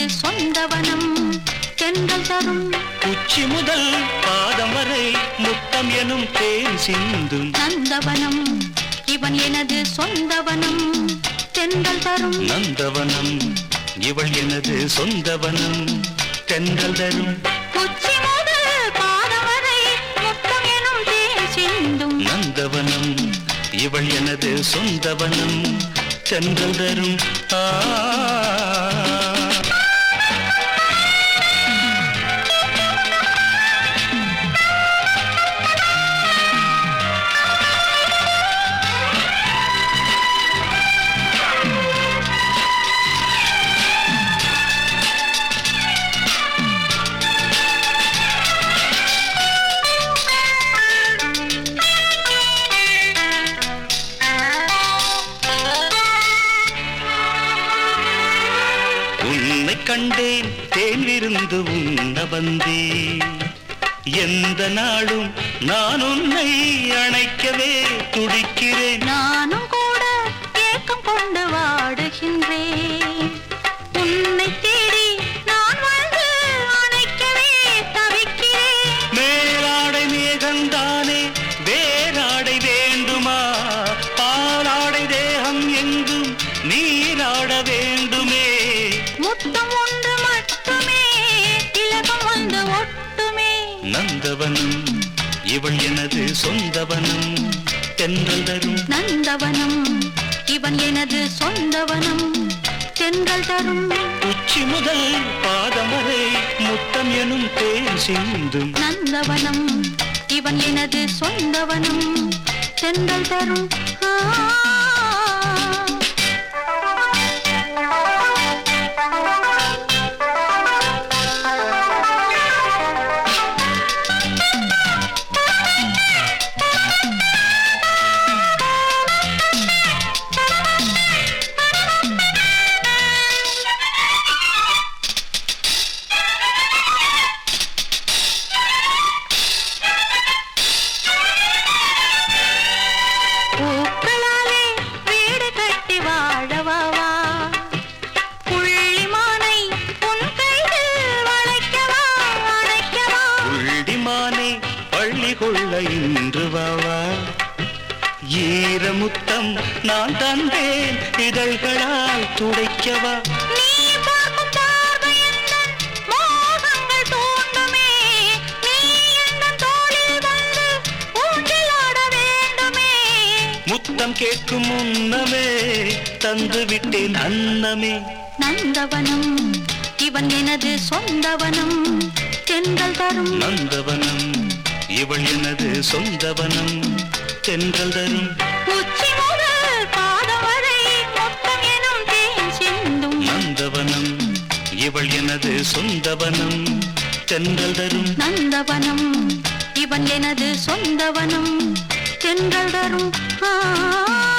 சொந்தவனம் தென்றல் தரும் உச்சி முதல் பாதம் வரை முத்தம் எனும் தேன் சிந்தும் நந்தவனம் இவன் எனது சொந்தவனம் தென்றல் தரும் நந்தவனம் இவள் எனது சொந்தவனம் தென்றல் தரும் உச்சி முதல் பாதம் வரை முத்தம் எனும் தேன் சிந்தும் நந்தவனம் இவள் எனது சொந்தவனம் தென்றல் தரும் ஆ உன்னை கண்டேன் தேன் விருந்து உண்ண வந்தேன் எந்த நாளும் நான் உன்னை அணைக்கவே துடிக்கிறேன் நானும் கூட ஏக்கம் கொண்டு வாடுகின்றேன் உன்னை தேடி நான் வந்து அணைக்கவே தவிக்கிறேன் மேலாடை மேகந்தானே வேறாடை வேண்டுமா பாலாடை தேகம் எங்கும் நீராட வேண்டுமே முத்தம் ஒன்று மட்டுமே திலகம் வந்து ஒட்டுமே நந்தவனம் இவள் எனது சொந்தவனம் தென்றல் தரும் நந்தவனம் இவன் எனது சொந்தவனம் தென்றல் தரும் உச்சி முதல் பாதம் வரை முத்தம் எனும் தேன் சிந்தும் நந்தவனம் இவன் எனது சொந்தவனம் தென்றல் தரும் ஆ. பூக்களாலே வீடு கட்டி வாழவாவா புள்ளிமானை உன் கையில் வளைக்கவா அணைக்கவா உள்ளிமானே பள்ளி கொள்ள இன்று வாவா ஈரமுத்தம் நான் தந்தேன் இதழ்களால் துடைக்கவா நீ பார்க்கும் பார்வை எந்தன் மோகங்கள் தூண்டுமே நீ எந்தன் தோளில் வந்து ஊஞ்சலாட வேண்டுமே முத்தம் கேட்கும் முன்னமே தந்து விட்டேன் அன்னமே நந்தவனம் இவன் எனது சொந்தவனம் தென்றல் தரும் நந்தவனம் இவள் எனது சொந்தவனம் தென்றல் தரும் உச்சி முதல் பாதம் வரை மொத்தம் எனும் தேன் சிந்தும் நந்தவனம் இவள் எனது சொந்தவனம் தென்றல் தரும் நந்தவனம் இவன் எனது சொந்தவனம் தென்றல் தரும் ஆ